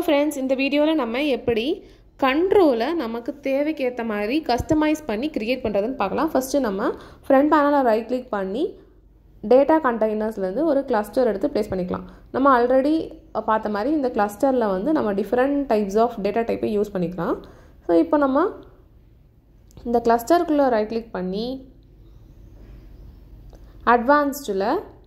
friends இந்த வீடியோவில் நம்ம எப்படி கண்ட்ரோலை நமக்கு தேவைக்கு ஏற்ற மாதிரி கஸ்டமைஸ் பண்ணி க்ரியேட் பண்ணுறதுன்னு பார்க்கலாம் ஃபஸ்ட்டு நம்ம ஃப்ரண்ட் பேனலை ரைட் கிளிக் பண்ணி டேட்டா கண்டெய்னர்ஸ்லேருந்து ஒரு கிளஸ்டர் எடுத்து ப்ளேஸ் பண்ணிக்கலாம் நம்ம ஆல்ரெடி பார்த்த மாதிரி இந்த கிளஸ்டரில் வந்து நம்ம டிஃப்ரெண்ட் டைப்ஸ் ஆஃப் டேட்டா டைப்பை யூஸ் பண்ணிக்கலாம் ஸோ இப்போ நம்ம இந்த கிளஸ்டருக்குள்ளே ரைட் கிளிக் பண்ணி அட்வான்ஸ்டில்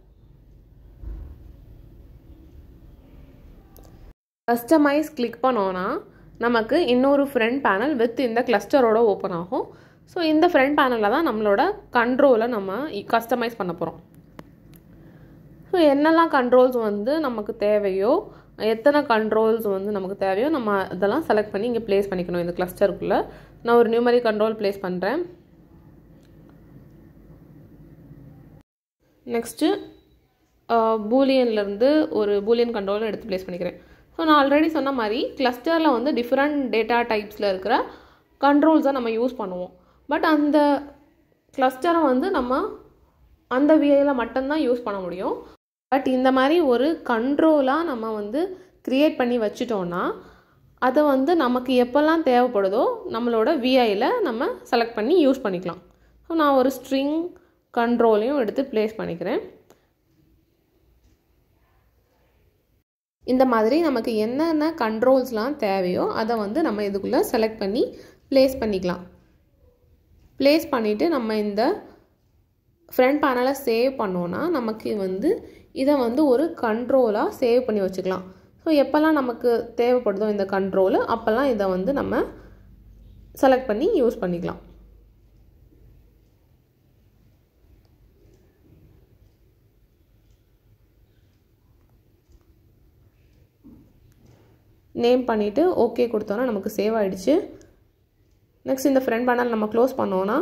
கஸ்டமைஸ் கிளிக் பண்ணோன்னா நமக்கு இன்னொரு ஃப்ரண்ட் பேனல் வித் இந்த கிளஸ்டரோட ஓப்பன் ஆகும் ஸோ இந்த ஃப்ரண்ட் பேனலில் தான் நம்மளோட கண்ட்ரோலை நம்ம கஸ்டமைஸ் பண்ண போகிறோம் ஸோ என்னெல்லாம் கண்ட்ரோல்ஸ் வந்து நமக்கு தேவையோ எத்தனை கண்ட்ரோல்ஸ் வந்து நமக்கு தேவையோ நம்ம இதெல்லாம் செலக்ட் பண்ணி இங்கே ப்ளேஸ் பண்ணிக்கணும் இந்த கிளஸ்டருக்குள்ளே நான் ஒரு நியூமரி கண்ட்ரோல் ப்ளேஸ் பண்ணுறேன் நெக்ஸ்ட்டு பூலியன்லேருந்து ஒரு பூலியன் கண்ட்ரோல் எடுத்து ப்ளேஸ் பண்ணிக்கிறேன் ஸோ நான் ஆல்ரெடி சொன்ன மாதிரி கிளஸ்டரில் வந்து டிஃப்ரெண்ட் டேட்டா டைப்ஸில் இருக்கிற கண்ட்ரோல்ஸை நம்ம யூஸ் பண்ணுவோம் பட் அந்த கிளஸ்டரை வந்து நம்ம அந்த விஐயில் மட்டும்தான் யூஸ் பண்ண முடியும் பட் இந்த மாதிரி ஒரு கண்ட்ரோலாக நம்ம வந்து க்ரியேட் பண்ணி வச்சுட்டோன்னா அதை வந்து நமக்கு எப்போல்லாம் தேவைப்படுதோ நம்மளோட விஐயில் நம்ம செலக்ட் பண்ணி யூஸ் பண்ணிக்கலாம் ஸோ நான் ஒரு ஸ்ட்ரிங் கண்ட்ரோலையும் எடுத்து ப்ளேஸ் பண்ணிக்கிறேன் இந்த மாதிரி நமக்கு என்னென்ன கண்ட்ரோல்ஸ்லாம் தேவையோ அதை வந்து நம்ம இதுக்குள்ளே செலக்ட் பண்ணி ப்ளேஸ் பண்ணிக்கலாம் ப்ளேஸ் பண்ணிவிட்டு நம்ம இந்த ஃப்ரண்ட் பேனலை சேவ் பண்ணோன்னா நமக்கு வந்து இதை வந்து ஒரு கண்ட்ரோலாக சேவ் பண்ணி வச்சுக்கலாம் ஸோ எப்போல்லாம் நமக்கு தேவைப்படுதோ இந்த கண்ட்ரோலு அப்போல்லாம் இதை வந்து நம்ம செலக்ட் பண்ணி யூஸ் பண்ணிக்கலாம் நேம் பண்ணிவிட்டு ஓகே கொடுத்தோன்னா நமக்கு சேவ் ஆகிடுச்சு நெக்ஸ்ட் இந்த ஃப்ரண்ட் பேனல் நம்ம க்ளோஸ் பண்ணோன்னா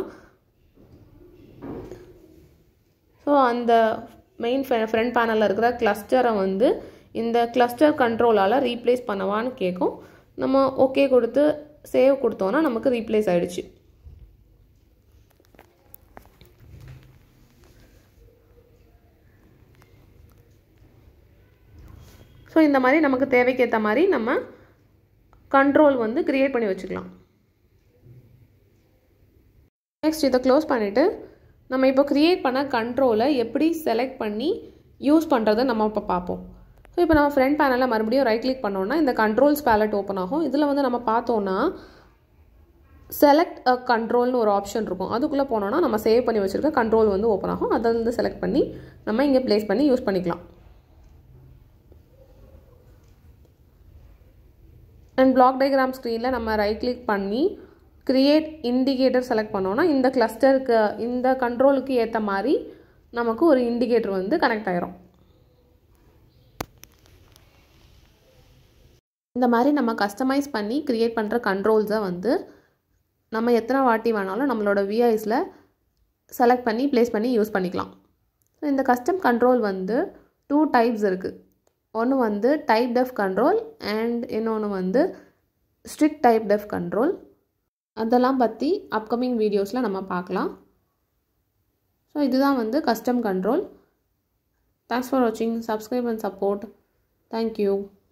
ஸோ அந்த மெயின் ஃப்ரண்ட் பேனலில் இருக்கிற கிளஸ்டரை வந்து இந்த கிளஸ்டர் கண்ட்ரோலால் ரீப்ளேஸ் பண்ணவான்னு கேட்கும் நம்ம ஓகே கொடுத்து சேவ் கொடுத்தோன்னா நமக்கு ரீப்ளேஸ் ஆகிடுச்சு ஸோ இந்த மாதிரி நமக்கு தேவைக்கேற்ற மாதிரி நம்ம கண்ட்ரோல் வந்து க்ரியேட் பண்ணி வச்சுக்கலாம் நெக்ஸ்ட் இதை க்ளோஸ் பண்ணிவிட்டு நம்ம இப்போ க்ரியேட் பண்ண கண்ட்ரோலை எப்படி செலக்ட் பண்ணி யூஸ் பண்ணுறதை நம்ம இப்போ பார்ப்போம் ஸோ இப்போ நம்ம ஃப்ரண்ட் பேனலில் மறுபடியும் ரைட் கிளிக் பண்ணோன்னா இந்த கண்ட்ரோல்ஸ் பேலட் ஓப்பன் ஆகும் இதில் வந்து நம்ம பார்த்தோன்னா செலக்ட் அ கண்ட்ரோல்னு ஒரு ஆப்ஷன் இருக்கும் அதுக்குள்ளே போனோன்னா நம்ம சேவ் பண்ணி வச்சுருக்க கண்ட்ரோல் வந்து ஓப்பன் ஆகும் அதை வந்து செலக்ட் பண்ணி நம்ம இங்கே ப்ளேஸ் பண்ணி யூஸ் பண்ணிக்கலாம் அண்ட் பிளாக் டயக்ராம் ஸ்க்ரீனில் நம்ம ரைட் கிளிக் பண்ணி க்ரியேட் இண்டிகேட்டர் செலக்ட் பண்ணோன்னா இந்த கிளஸ்டருக்கு இந்த கண்ட்ரோலுக்கு ஏற்ற மாதிரி நமக்கு ஒரு இண்டிகேட்டர் வந்து கனெக்ட் ஆயிரும் இந்த மாதிரி நம்ம கஸ்டமைஸ் பண்ணி க்ரியேட் பண்ணுற கண்ட்ரோல்ஸை வந்து நம்ம எத்தனை வாட்டி வேணாலும் நம்மளோட விஐஸில் செலக்ட் பண்ணி ப்ளேஸ் பண்ணி யூஸ் பண்ணிக்கலாம் ஸோ இந்த கஸ்டம் கண்ட்ரோல் வந்து டூ டைப்ஸ் இருக்குது ஒன்று வந்து டைப் டெஃப் கண்ட்ரோல் அண்ட் இன்னொன்று வந்து ஸ்ட்ரிக்ட் டைப் டெஃப் கண்ட்ரோல் அதெல்லாம் பற்றி அப்கமிங் வீடியோஸில் நம்ம பார்க்கலாம் ஸோ இதுதான் வந்து கஸ்டம் கண்ட்ரோல் தேங்க்ஸ் ஃபார் வாட்சிங் சப்ஸ்கிரைப் அண்ட் சப்போர்ட் தேங்க்யூ